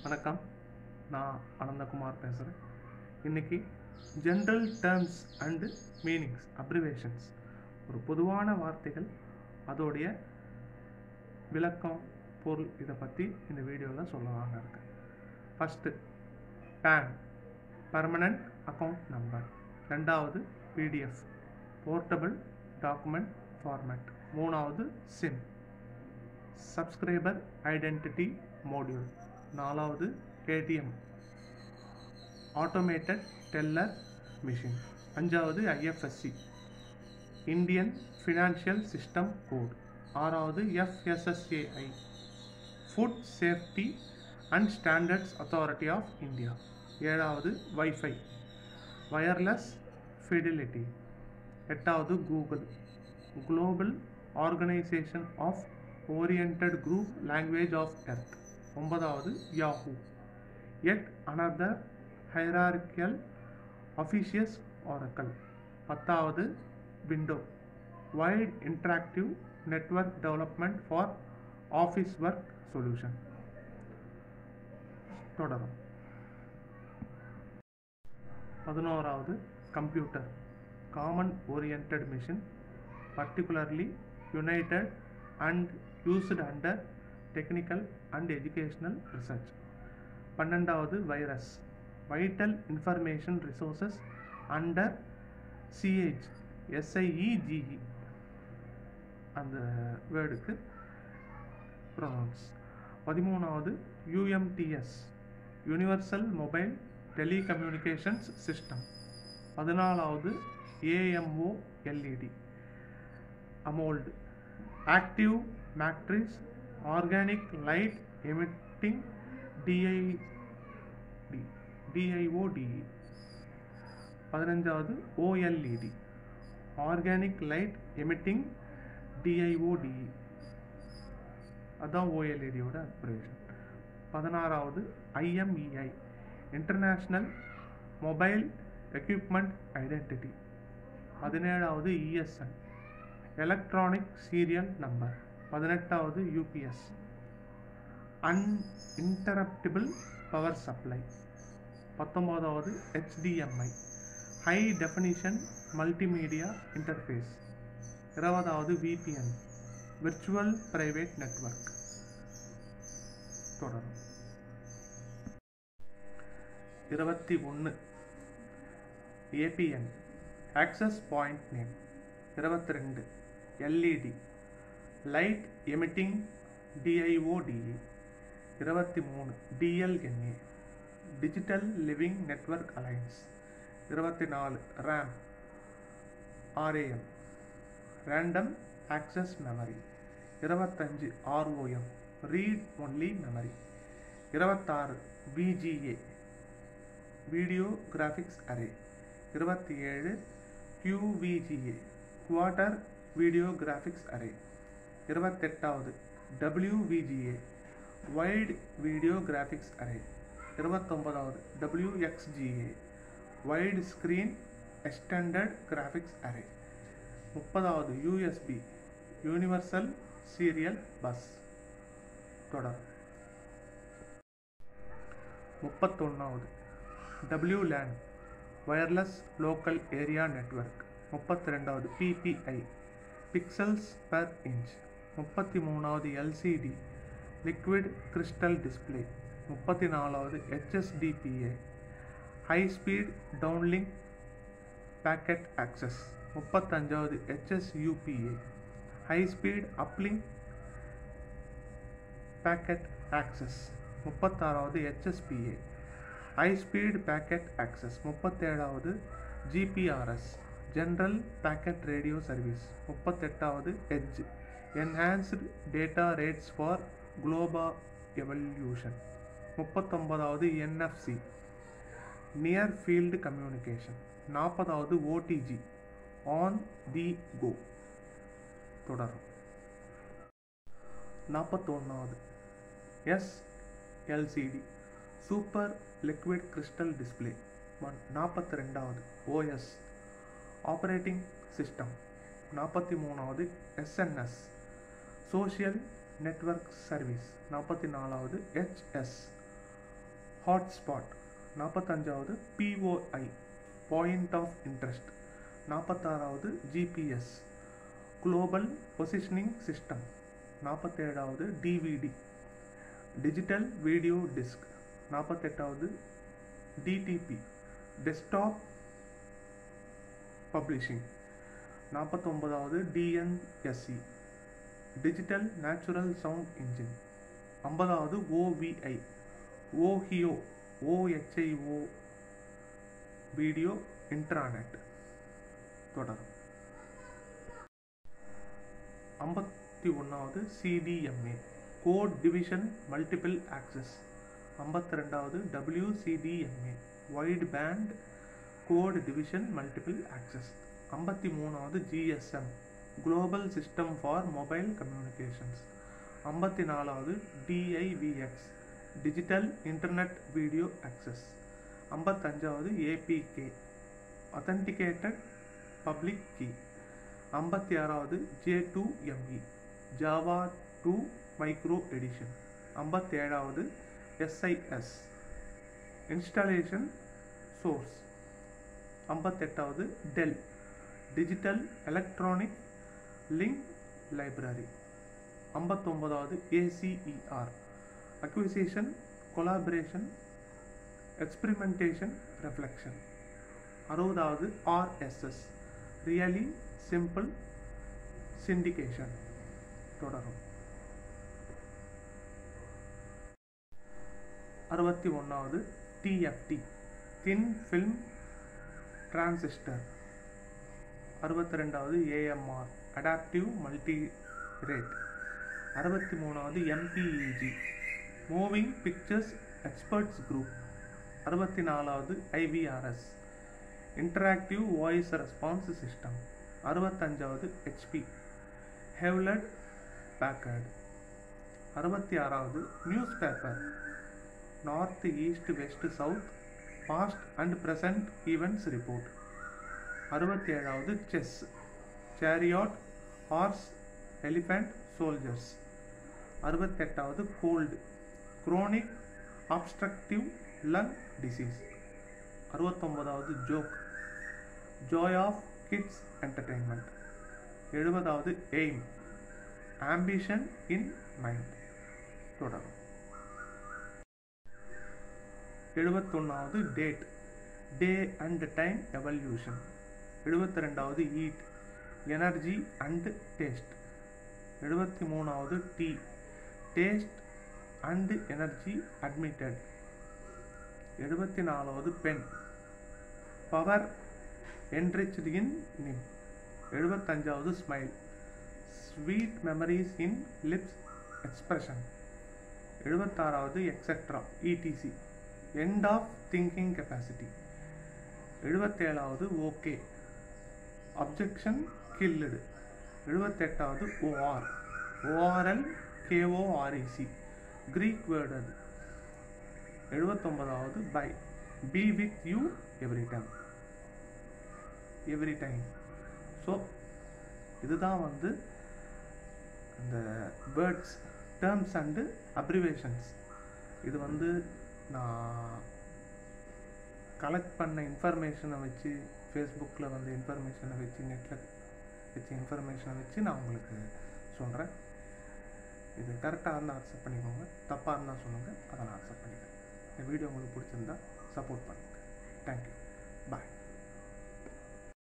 வணக்கம் நான் அனந்தகுமார் பேசுகிறேன் இன்றைக்கி general terms and meanings abbreviations ஒரு பொதுவான வார்த்தைகள் அதோடைய விளக்கம் பொருள் இதை பற்றி இந்த வீடியோவில் சொல்லலாம்னு இருக்கேன் first PAN permanent account number ரெண்டாவது பிடிஎஃப் போர்ட்டபிள் டாக்குமெண்ட் ஃபார்மேட் மூணாவது சிம் சப்ஸ்கிரைபர் ஐடென்டிட்டி மோடியூல் நாலாவது ஏடிஎம் ஆட்டோமேட்டட் டெல்லர் மிஷின் அஞ்சாவது IFSC Indian financial system code ஆறாவது FSSAI food safety and standards authority of India ஏழாவது வைஃபை வயர்லெஸ் ஃபிடிலிட்டி எட்டாவது Google global organisation of oriented group language of earth ஒன்பதாவது Yahoo yet another hierarchical officious oracle பத்தாவது window wide interactive network development for office work solution தொடரும் பதினோராவது computer common oriented machine particularly united and used under technical and educational research பன்னெண்டாவது virus vital information resources under CH SIEGE அந்த வேர்டுக்கு pronounce பதிமூணாவது UMTS universal mobile telecommunications system பதினாலாவது AMO LED AMOLED active matrix organic light emitting DID DIODE பதினஞ்சாவது OLED organic light emitting DIODE அதான் ஓஎல்இடியோட operation பதினாறாவது IMEI international mobile equipment identity பதினேழாவது ESN electronic serial number பதினெட்டாவது UPS uninterruptible power supply பத்தொம்போதாவது HDMI high definition multimedia interface இருபதாவது VPN virtual private network தொடரும் இருபத்தி ஒன்று ஏபிஎன் ஆக்சஸ் பாயிண்ட் நேம் இருபத்தி ரெண்டு எல்இடி லைட் எமிட்டிங் டிஐஓடிஇ இருபத்தி மூணு DLNA digital living network alliance இருபத்தி நாலு RAM RAM random access memory இருபத்தஞ்சு ஆர்ஓஎம் ரீட் ஒன்லி மெமரி இருபத்தாறு விஜிஏ வீடியோ கிராஃபிக்ஸ் அரே இருபத்தி ஏழு QVGA quarter video graphics array இருபத்தெட்டாவது WVGA wide video graphics array இருபத்தொம்பதாவது WXGA wide screen extended graphics array முப்பதாவது USB universal serial bus தொடர் முப்பத்தொன்னாவது WLAN wireless local area network முப்பத்தி ரெண்டாவது பிபிஐ பிக்சல்ஸ் பர் இன்ச் முப்பத்தி மூணாவது எல்சிடி லிக்விட் கிறிஸ்டல் டிஸ்பிளே முப்பத்தி நாலாவது HSDPA high speed downlink packet access முப்பத்தஞ்சாவது HSUPA high speed uplink packet access முப்பத்தாறாவது HSPA high speed packet access முப்பத்தேழாவது GPRS general packet radio service முப்பத்தெட்டாவது EDGE enhanced data rates for global evolution முப்பத்தொன்பதாவது NFC near field communication நாற்பதாவது OTG on the go தொடரும் நாற்பத்தொன்னாவது S LCD super liquid crystal display one நாற்பத்தி ரெண்டாவது OS operating system நாற்பத்தி மூணாவது எஸ்என்எஸ் சோஷியல் நெட்வொர்க் சர்வீஸ் நாற்பத்தி நாலாவது ஹெச்எஸ் ஹாட்ஸ்பாட் நாற்பத்தஞ்சாவது பிஓஐ பாயிண்ட் ஆஃப் இன்ட்ரெஸ்ட் நாற்பத்தாறாவது ஜிபிஎஸ் குளோபல் பொசிஷனிங் சிஸ்டம் நாற்பத்தேழாவது டிவிடி டிஜிட்டல் வீடியோ டிஸ்க் நாற்பத்தெட்டாவது டிடிபி டெஸ்க்டாப் பப்ளிஷிங் நாற்பத்தொம்பதாவது DNSC digital natural sound engine ஐம்பதாவது OVI Ohio OHIO video intranet தொடரும் ஐம்பத்தி ஒன்றாவது CDMA code division multiple access ஐம்பத்தி ரெண்டாவது WCDMA wide band code division multiple access ஐம்பத்தி மூணாவது GSM global system for mobile communications ஐம்பத்தி நாலாவது DIVX digital internet video access ஐம்பத்தஞ்சாவது APK authenticated public key ஐம்பத்தி ஆறாவது J two ME Java two micro edition ஐம்பத்தேழாவது SIS installation source ஐம்பத்தெட்டாவது DEL digital electronic link library ஐம்பத்தொம்பதாவது ACER acquisition collaboration experimentation reflection அறுபதாவது RSS really simple syndication தொடரும் அறுபத்தி ஒன்றாவது TFT தின் film transistor அறுபத்தி ரெண்டாவது ஏஎம்ஆர் அடாப்டிவ் மல்டி ரேட் அறுபத்தி மூணாவது MPEG moving pictures experts group அறுபத்தி நாலாவது IVRS interactive voice response system அறுபத்தஞ்சாவது ஹெச்பி ஹெவ்லட் பேக்கர்டு அறுபத்தி ஆறாவது news paper north east west south past and present events report அறுபத்தி ஏழாவது chess chariot horse elephant soldiers அறுபத்தெட்டாவது cold chronic obstructive lung disease அறுபத்தொம்போதாவது joke joy of kids entertainment எழுபதாவது aim ambition in mind தொடரும் எழுபத்தொன்னாவது date day and time evolution எழுபத்தி ரெண்டாவது eat energy and taste எழுபத்தி மூணாவது tea taste and energy admitted எழுபத்தி நாலாவது pen power enriched in nib எழுபத்தஞ்சாவது smile sweet memories in lips expression எழுபத்தாறாவது etcetera ETC end of thinking capacity எழுபத்தேழாவது okay objection killed எழுபத்தெட்டாவது OR ORL KOREC Greek word அது எழுபத்தொன்பதாவது bye be with you every time every time so இதுதான் வந்து இந்த words terms and abbreviations இது வந்து நான் கலெக்ட் பண்ண இன்ஃபர்மேஷனை வச்சு ஃபேஸ்புக்கில் வந்து இன்ஃபர்மேஷனை வச்சு நெட்டில் வச்சு இன்ஃபர்மேஷனை வச்சு நான் உங்களுக்கு சொல்கிறேன் இது கரெக்டாக இருந்தால் அக்செப்ட் பண்ணிக்கோங்க தப்பாக இருந்தால் சொல்லுங்கள் அதை நான் அக்செப்ட் பண்ணிக்கிறேன் இந்த வீடியோ உங்களுக்கு பிடிச்சிருந்தா சப்போர்ட் பண்ணுங்கள் தேங்க்யூ பாய்